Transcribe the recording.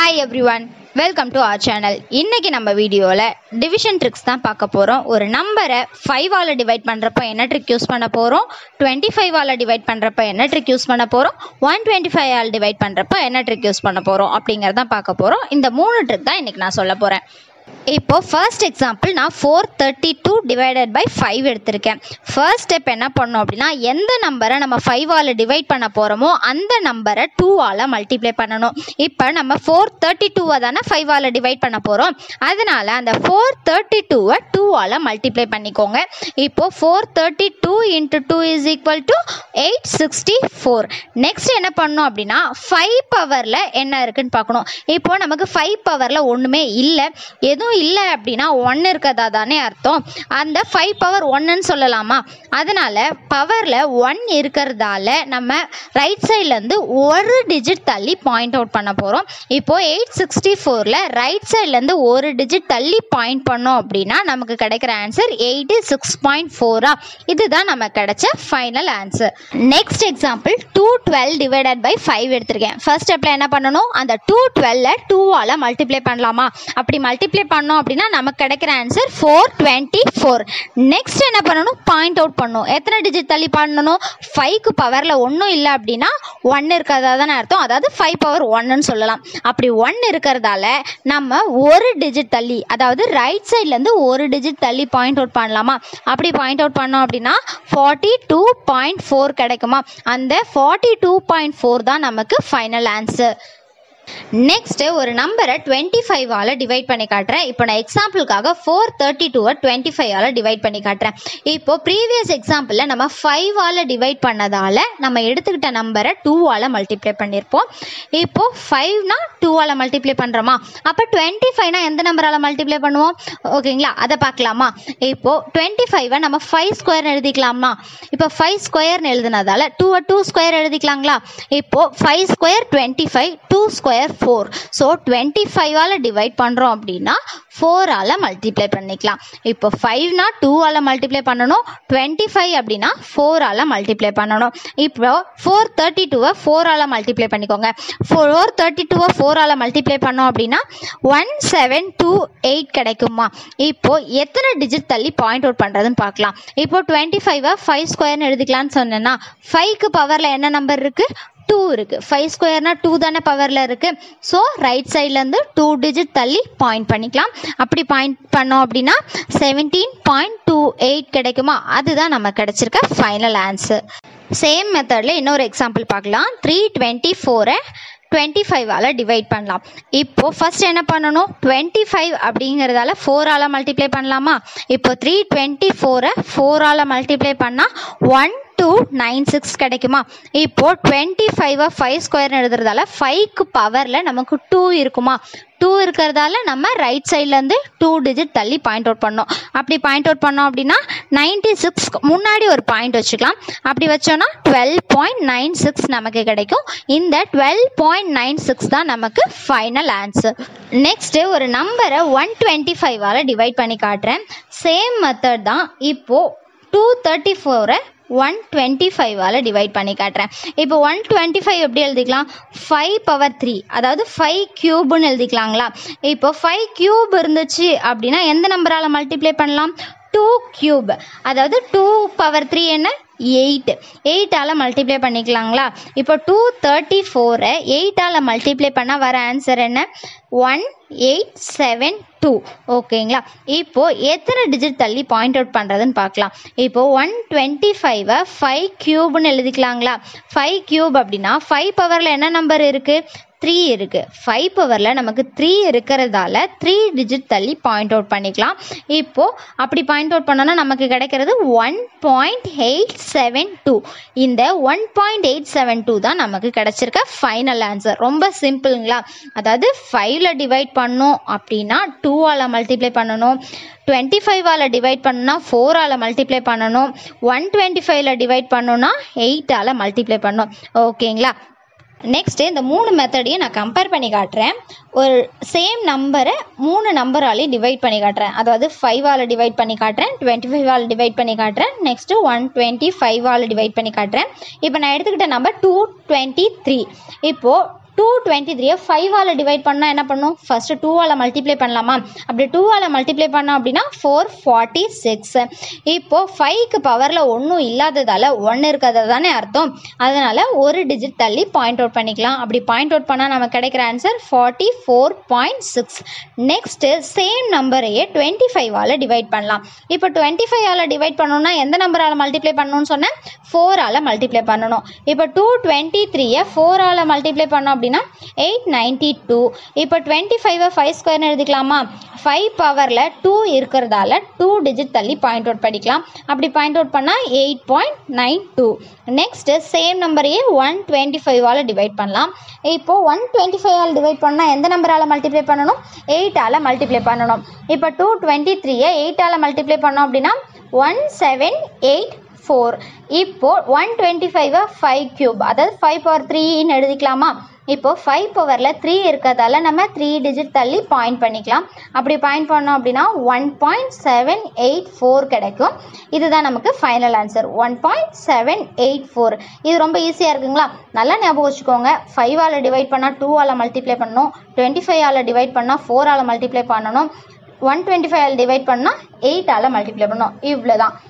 hi everyone welcome to our channel இன்னைக்கு நம்ம வீடியோவில் டிவிஷன் ட்ரிக்ஸ் தான் பார்க்க போகிறோம் ஒரு நம்பரை ஃபைவால் டிவைட் பண்ணுறப்ப என்ன ட்ரிக் யூஸ் பண்ண போகிறோம் டுவெண்ட்டி ஃபைவால் டிவைட் பண்ணுறப்ப என்ன ட்ரிக் யூஸ் பண்ண போகிறோம் one twenty five all divide பண்ணுறப்ப என்ன ட்ரிக் யூஸ் பண்ண போகிறோம் அப்படிங்கிறதான் பார்க்க போகிறோம் இந்த மூணு ட்ரிக் தான் இன்னைக்கு நான் சொல்ல போகிறேன் இப்போ ஃபர்ஸ்ட் எக்ஸாம்பிள் நான் four thirty two divided by five எடுத்திருக்கேன் ஃபர்ஸ்ட் ஸ்டெப் என்ன பண்ணோம் அப்படின்னா எந்த நம்பரை நம்ம ஃபைவால் டிவைட் பண்ண போகிறோமோ அந்த நம்பரை டூவால் மல்டிப்ளை பண்ணணும் இப்போ நம்ம ஃபோர் தேர்ட்டி டூவை தானே ஃபைவால் டிவைட் பண்ண போகிறோம் அதனால் அந்த ஃபோர் தேர்ட்டி டூவை டூவால் மல்டிப்ளை பண்ணிக்கோங்க இப்போது four thirty two into two is equal to eight sixty four next என்ன பண்ணோம் அப்படின்னா ஃபைவ் பவரில் என்ன இருக்குன்னு பார்க்கணும் இப்போ நமக்கு ஃபைவ் பவரில் ஒன்றுமே இல்லை எதுவும் இல்லை அப்படின்னா ஒன்று இருக்கதா தானே அர்த்தம் அந்த ஃபைவ் பவர் ஒன்றுன்னு சொல்லலாமா அதனால் பவரில் ஒன் இருக்கிறதால நம்ம ரைட் சைட்லேருந்து ஒரு டிஜிட் தள்ளி பாயிண்ட் அவுட் பண்ண போகிறோம் இப்போது எயிட் சிக்ஸ்டி ஃபோரில் ரைட் சைட்லேருந்து ஒரு டிஜிட் தள்ளி பாயிண்ட் பண்ணோம் அப்படின்னா நமக்கு கிடைக்கிற ஆன்சர் எயிட்டி சிக்ஸ் பாயிண்ட் ஃபோரா இதுதான் நமக்கு கிடைச்ச final answer next example two twelve divided by five எடுத்திருக்கேன் ஃபர்ஸ்ட் ஸ்டெப்பில் என்ன பண்ணணும் அந்த டூ டுவெல்ல டூவால் மல்டிப்ளை பண்ணலாமா அப்படி மல்டிப்ளை பண்ணோம் அப்படின்னா நமக்கு கிடைக்கிற answer four twenty four next என்ன பண்ணணும் பாயிண்ட் அவுட் பண்ணணும் எத்தனை டிஜிட் தள்ளி பண்ணணும் ஃபைவ்க்கு பவரில் ஒன்றும் இல்லை அப்படின்னா ஒன் இருக்கிறதா தானே அர்த்தம் அதாவது ஃபைவ் பவர் ஒன்னுன்னு சொல்லலாம் அப்படி ஒன் இருக்கிறதால நம்ம ஒரு டிஜிட் தள்ளி அதாவது ரைட் சைட்லேருந்து ஒரு டிஜிட் தள்ளி பாயிண்ட் அவுட் பண்ணலாமா அப்படி பாயிண்ட் அவுட் பண்ணோம் அப்படின்னா ஃபார்ட்டி டூ பாயிண்ட் ஃபோர் கிடைக்குமா அந்த ஃபார்ட்டி டூ பாயிண்ட் ஃபோர் தான் நமக்கு ஃபைனல் ஆன்சர் நெக்ஸ்ட்டு ஒரு நம்பரை டுவெண்ட்டி ஃபைவால் டிவைட் பண்ணி காட்டுறேன் இப்போ நான் எக்ஸாம்பிளுக்காக ஃபோர் தேர்ட்டி டூவை டுவெண்ட்டி ஃபைவால் டிவைட் பண்ணி காட்டுறேன் இப்போ ப்ரீவியஸ் எக்ஸாம்பிளில் நம்ம ஃபைவால் டிவைட் பண்ணதால் நம்ம எடுத்துக்கிட்ட நம்பரை டூவால் மல்டிப்ளை பண்ணியிருப்போம் இப்போது ஃபைவ்னா டூவால் மல்டிப்ளை பண்ணுறோமா அப்போ டுவெண்ட்டி ஃபைவ்னா எந்த நம்பரால் மல்டிப்ளை பண்ணுவோம் ஓகேங்களா அதை பார்க்கலாமா இப்போது டுவெண்ட்டி ஃபைவை நம்ம ஃபைவ் ஸ்கொயர் எழுதிக்கலாமா இப்போ ஃபைவ் ஸ்கொயர்னு எழுதுனதால டூவை டூ ஸ்கொயர் எழுதிக்கலாங்களா இப்போது five square twenty five two square four so twenty ஃபைவால் டிவைட் பண்ணுறோம் அப்படின்னா ஃபோரால் மல்டிப்ளை பண்ணிக்கலாம் இப்போ ஃபைவ்னா டூவால் மல்டிப்ளை பண்ணணும் டுவெண்ட்டி ஃபைவ் அப்படின்னா ஃபோரால் மல்டிப்ளை பண்ணணும் இப்போ ஃபோர் தேர்ட்டி டூவை ஃபோரால் மல்டிப்ளை பண்ணிக்கோங்க ஃபோர் தேர்ட்டி டூவை ஃபோரால் மல்டிப்ளை பண்ணோம் அப்படின்னா ஒன் செவன் டூ எயிட் கிடைக்குமா இப்போ எத்தனை டிஜிட் தள்ளி பாயிண்ட் அவுட் பண்ணுறதுன்னு பார்க்கலாம் இப்போ டுவெண்ட்டி ஃபைவை ஃபைவ் ஸ்கொயர்னு எழுதிக்கலாம்னு சொன்னேன்னா ஃபைவ்க்கு பவரில் என்ன நம்பர் இருக்குது டூ இருக்குது ஃபைவ் ஸ்கொயர்னா டூ தானே பவரில் இருக்குது ஸோ ரைட் சைட்லேருந்து டூ டிஜிட் தள்ளி பாயிண்ட் பண்ணிக்கலாம் அப்படி பாயிண்ட் பண்ணோம் அப்படின்னா செவன்டீன் பாயிண்ட் டூ எயிட் கிடைக்குமா அதுதான் நமக்கு கிடைச்சிருக்க ஃபைனல் ஆன்சர் சேம் மெத்தடில் இன்னொரு எக்ஸாம்பிள் பார்க்கலாம் த்ரீ டுவெண்ட்டி ஃபோரை டுவெண்ட்டி ஃபைவால் டிவைட் பண்ணலாம் இப்போது ஃபஸ்ட் என்ன பண்ணணும் டுவெண்ட்டி ஃபைவ் அப்படிங்கிறதால ஃபோரால் மல்டிப்ளை பண்ணலாமா இப்போ த்ரீ டுவெண்ட்டி ஃபோரை ஃபோரால் மல்டிப்ளை பண்ணால் ஒன் டூ நைன் சிக்ஸ் கிடைக்குமா இப்போது டுவெண்ட்டி ஃபைவை ஃபைவ் ஸ்கொயர் எழுதுறதால ஃபைவ்க்கு பவரில் நமக்கு டூ இருக்குமா டூ இருக்கிறதால நம்ம ரைட் சைட்லேருந்து டூ டிஜிட் தள்ளி பாயிண்ட் அவுட் பண்ணோம் அப்படி பாயிண்ட் அவுட் பண்ணோம் அப்படின்னா நைன்டி சிக்ஸ் முன்னாடி ஒரு பாயிண்ட் வச்சுக்கலாம் அப்படி வச்சோன்னா டுவெல் பாயிண்ட் நைன் சிக்ஸ் நமக்கு கிடைக்கும் இந்த டுவெல் பாயிண்ட் நைன் சிக்ஸ் தான் நமக்கு ஃபைனல் ஆன்சர் நெக்ஸ்ட்டு ஒரு நம்பரை ஒன் டுவெண்ட்டி ஃபைவால் டிவைட் பண்ணி காட்டுறேன் சேம் மெத்தட் தான் இப்போது டூ தேர்ட்டி ஃபோரை ஒன் டுவெண்ட்டி ஃபைவால் டிவைட் பண்ணி காட்டுறேன் இப்போ ஒன் டுவெண்ட்டி ஃபைவ் எப்படி எழுதிக்கலாம் ஃபைவ் பவர் த்ரீ அதாவது ஃபைவ் க்யூப்னு எழுதிக்கலாங்களா இப்போ ஃபைவ் க்யூப் இருந்துச்சு அப்படின்னா எந்த நம்பரால் மல்டிப்ளை பண்ணலாம் டூ க்யூப் அதாவது டூ பவர் த்ரீ என்ன எயிட் எயிட்டால் மல்டிப்ளை பண்ணிக்கலாங்களா இப்போ டூ தேர்ட்டி ஃபோரை எயிட்டால் மல்டிப்ளை பண்ணால் வர ஆன்சர் என்ன ஒன் எயிட் செவன் டூ ஓகேங்களா இப்போது எத்தனை டிஜிட் தள்ளி பாயிண்ட் அவுட் பண்ணுறதுன்னு பார்க்கலாம் இப்போது ஒன் டுவெண்ட்டி ஃபைவை ஃபைவ் க்யூப்னு எழுதிக்கலாங்களா ஃபைவ் க்யூப் அப்படின்னா ஃபைவ் பவரில் என்ன நம்பர் இருக்குது த்ரீ இருக்குது ஃபைவ் பவரில் நமக்கு த்ரீ இருக்கிறதால த்ரீ டிஜிட் தள்ளி பாயிண்ட் அவுட் பண்ணிக்கலாம் இப்போது அப்படி பாயிண்ட் அவுட் பண்ணோன்னா நமக்கு கிடைக்கிறது one point eight seven two இந்த one point eight seven two தான் நமக்கு கிடச்சிருக்க ஃபைனல் ஆன்சர் ரொம்ப சிம்பிளுங்களா அதாவது ஃபைவ்ல டிவைட் பண்ணோம் அப்படின்னா டூவால் மல்டிப்ளை பண்ணணும் டுவெண்ட்டி ஃபைவால் டிவைட் பண்ணணும்னா ஃபோரால் மல்டிப்ளை பண்ணணும் ஒன் டுவெண்ட்டி ஃபைவ்ல டிவைட் பண்ணோன்னா எயிட்டால் மல்டிப்ளை பண்ணணும் ஓகேங்களா நெக்ஸ்ட்டு இந்த மூணு மெத்தடையும் நான் கம்பேர் பண்ணி காட்டுறேன் ஒரு சேம் நம்பரை மூணு நம்பராலையும் டிவைட் பண்ணி காட்டுறேன் அதாவது ஃபைவால் டிவைட் பண்ணி காட்டுறேன் டுவெண்ட்டி ஃபைவால் டிவைட் பண்ணி காட்டுறேன் நெக்ஸ்ட்டு ஒன் டுவெண்ட்டி ஃபைவால் டிவைட் பண்ணி காட்டுறேன் இப்போ நான் எடுத்துக்கிட்ட நம்பர் டூ டுவெண்ட்டி த்ரீ இப்போது டூ டுவெண்ட்டி த்ரீயை ஃபைவால் டிவைட் பண்ணால் என்ன பண்ணும் ஃபஸ்ட்டு டூவால் மல்டிப்ளை பண்ணலாமா அப்படி டூவால் மல்டிப்ளை பண்ணோம் அப்படின்னா ஃபோர் ஃபார்ட்டி சிக்ஸ் இப்போது ஃபைவ்க்கு பவரில் ஒன்றும் இல்லாததால் ஒன்று இருக்கிறது தானே அர்த்தம் அதனால் ஒரு டிஜிட் தள்ளி பாயிண்ட் அவுட் பண்ணிக்கலாம் அப்படி பாயிண்ட் அவுட் பண்ணால் நமக்கு கிடைக்கிற answer forty four point six next same நம்பரையே டுவெண்ட்டி ஃபைவால் டிவைட் பண்ணலாம் இப்போ டுவெண்ட்டி ஃபைவால் டிவைட் பண்ணணும்னா எந்த நம்பரால் மல்டிப்ளை பண்ணணும்னு சொன்னேன் ஃபோரால் மல்டிப்ளை பண்ணணும் இப்போ டூ டுவெண்ட்டி த்ரீயை ஃபோரால் மல்டிப்ளை பண்ணோம் அப்படின்னா எயிட் நைன்ட்டி டூ இப்போ டுவெண்ட்டி ஃபைவை ஃபைவ் ஸ்கொயர்னு எழுதிக்கலாமா ஃபைவ் பவரில் டூ இருக்கிறதால டூ டிஜிட் தள்ளி பாயிண்ட் அவுட் பண்ணிக்கலாம் அப்படி பாயிண்ட் அவுட் பண்ணால் eight point nine two next same நம்பரையே ஒன் டுவெண்ட்டி ஃபைவால் டிவைட் பண்ணலாம் இப்போது ஒன் டுவெண்ட்டி ஃபைவால் டிவைட் பண்ணால் எந்த நம்பரால் மல்டிப்ளை பண்ணணும் எயிட்டால் மல்டிப்ளை பண்ணணும் இப்போ டூ டுவெண்ட்டி த்ரீயை எயிட்டால் மல்டிப்ளை பண்ணோம் அப்படின்னா ஒன் செவன் எயிட் ஃபோர் இப்போது ஒன் டுவெண்ட்டி ஃபைவை ஃபைவ் க்யூப் அதாவது ஃபைவ் பவர் த்ரீன்னு எழுதிக்கலாமா இப்போ ஃபைவ் பவரில் த்ரீ இருக்கிறதால நம்ம த்ரீ டிஜிட் தள்ளி பாயிண்ட் பண்ணிக்கலாம் அப்படி பாயிண்ட் பண்ணோம் அப்படின்னா one point seven eight four கிடைக்கும் இதுதான் நமக்கு final answer one point seven eight four இது ரொம்ப ஈஸியாக இருக்குங்களா நல்லா ஞாபகம் வச்சுக்கோங்க ஃபைவால் டிவைட் பண்ணால் டூவால் மல்டிப்ளை பண்ணணும் டுவெண்ட்டி ஃபைவால் டிவைட் பண்ணால் ஃபோரால் மல்டிப்ளை பண்ணணும் ஒன் டுவெண்ட்டி ஃபைவ் டிவைட் பண்ணால் எயிட்டால் மல்டிப்ளை பண்ணணும் இவ்வளோ தான்